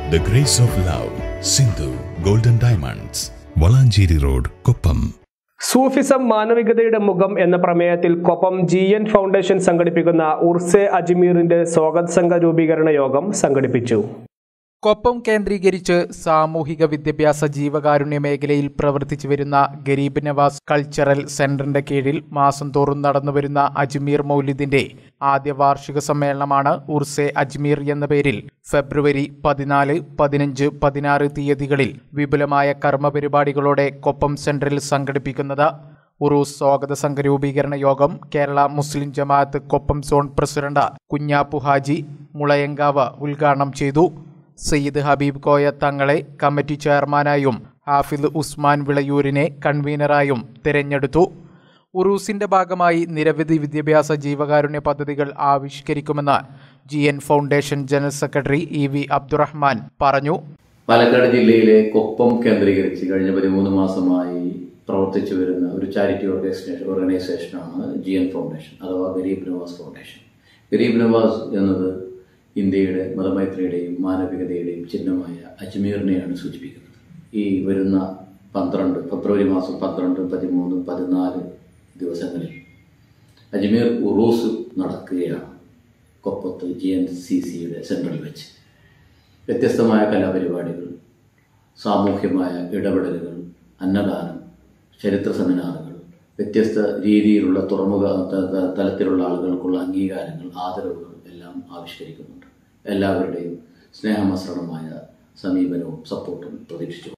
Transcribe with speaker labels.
Speaker 1: The Grace of Love, Sindhu Golden Diamonds, Valanchery road Koppam
Speaker 2: Sufism മാനവികതയുടെ മുഖം എന്ന പ്രമേയത്തിൽ കൊപ്പം ജി എൻ ഫൗണ്ടേഷൻ സംഘടിപ്പിക്കുന്ന ഉർസെ അജ്മീറിന്റെ സ്വാഗത സംഘ രൂപീകരണ യോഗം സംഘടിപ്പിച്ചു
Speaker 3: കൊപ്പം കേന്ദ്രീകരിച്ച് സാമൂഹിക വിദ്യാഭ്യാസ ജീവകാരുണ്യ മേഖലയിൽ പ്രവർത്തിച്ചു വരുന്ന ഗരീബ് നവാസ് കൾച്ചറൽ സെന്ററിന്റെ കീഴിൽ മാസം തോറും നടന്നുവരുന്ന അജ്മീർ മൗലിദിന്റെ ആദ്യ വാർഷിക സമ്മേളനമാണ് ഉർസെ അജ്മീർ എന്ന പേരിൽ ഫെബ്രുവരി പതിനാല് പതിനഞ്ച് പതിനാറ് തീയതികളിൽ വിപുലമായ കർമ്മ പരിപാടികളോടെ കൊപ്പം സെന്ററിൽ സംഘടിപ്പിക്കുന്നത് ഉറൂസ് സ്വാഗത സംഘ രൂപീകരണ യോഗം കേരള മുസ്ലിം ജമാഅത്ത് കൊപ്പം സോൺ പ്രസിഡന്റ് കുഞ്ഞാപ്പു ഹാജി മുളയങ്കാവ് ഉദ്ഘാടനം ചെയ്തു സയ്യിദ് ഹബീബ് കോയ തങ്ങളെ കമ്മിറ്റി ചെയർമാനായും ഹാഫിദ് ഉസ്മാൻ വിളയൂരിനെ കൺവീനറായും തിരഞ്ഞെടുത്തു ഉറൂസിന്റെ ഭാഗമായി നിരവധി വിദ്യാഭ്യാസ ജീവകാരുണ്യ പദ്ധതികൾ ആവിഷ്കരിക്കുമെന്ന് G N foundation general secretary E V Abdurahman പറഞ്ഞു
Speaker 4: പാലക്കാട് ജില്ലയിലെ കൊപ്പം കേന്ദ്രീകരിച്ച് കഴിഞ്ഞ പതിമൂന്ന് മാസമായി പ്രവർത്തിച്ചു വരുന്ന ഒരു ചാരിറ്റി ഓർഗനൈസേഷൻ ഓർഗനൈസേഷനാണ് ജി എൻ ഫൗണ്ടേഷൻ അഥവാ ഗരീബ് നവാസ് ഫൗണ്ടേഷൻ ഗരീബ് നവാസ് എന്നത് ഇന്ത്യയുടെ മതമൈത്രിയുടെയും മാനവികതയുടെയും ചിഹ്നമായ അജ്മീറിനെയാണ് സൂചിപ്പിക്കുന്നത് ഈ വരുന്ന പന്ത്രണ്ട് ഫെബ്രുവരി മാസം പന്ത്രണ്ട് പതിമൂന്ന് പതിനാല് ദിവസങ്ങളിൽ അജ്മീർ ഉറൂസ് നടക്കുകയാണ് കൊപ്പത്ത് ജി എൻ സി സിയുടെ സെൻട്രൽ വെച്ച് വ്യത്യസ്തമായ കലാപരിപാടികൾ സാമൂഹ്യമായ ഇടപെടലുകൾ അന്നദാനം ചരിത്ര സെമിനാറുകൾ വ്യത്യസ്ത രീതിയിലുള്ള തുറമുഖ ത- ത- തലത്തിലുള്ള ആളുകൾക്കുള്ള അംഗീകാരങ്ങൾ ആദരവുകൾ എല്ലാം ആവിഷ്കരിക്കുന്നുണ്ട് എല്ലാവരുടെയും സ്നേഹമസൃണമായ സമീപനവും സപ്പോർട്ടും പ്രതീക്ഷിച്ചു